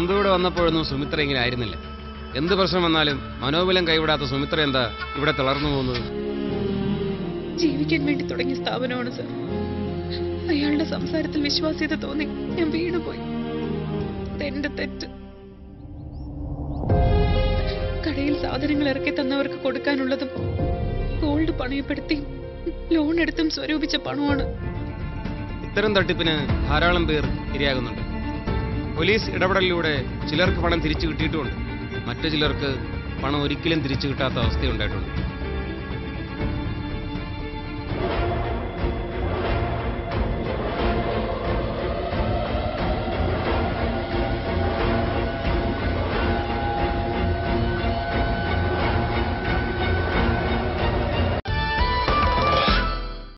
നന്ദു വന്നപ്പോഴൊന്നും സുമിത്ര ഇങ്ങനെ ആയിരുന്നില്ല എന്ത് പ്രശ്നം വന്നാലും മനോബലം കൈവിടാത്ത സുമിത്ര എന്താ ഇവിടെ തളർന്നു പോകുന്നത് ജീവിക്കാൻ വേണ്ടി തുടങ്ങിയ സ്ഥാപനമാണ് സർ അയാളുടെ സംസാരത്തിൽ വിശ്വാസ്യത തോന്നി ഞാൻ വീണുപോയി അതെന്റെ തെറ്റ് കടയിൽ സാധനങ്ങൾ ഇറക്കി തന്നവർക്ക് കൊടുക്കാനുള്ളതും ഗോൾഡ് പണയപ്പെടുത്തി ലോൺ എടുത്തും സ്വരൂപിച്ച പണമാണ് ഇത്തരം തട്ടിപ്പിന് ധാരാളം പേർ ഇരയാകുന്നുണ്ട് പോലീസ് ഇടപെടലിലൂടെ ചിലർക്ക് പണം തിരിച്ചു കിട്ടിയിട്ടുമുണ്ട് മറ്റു ചിലർക്ക് പണം ഒരിക്കലും തിരിച്ചു കിട്ടാത്ത അവസ്ഥയുണ്ടായിട്ടുണ്ട്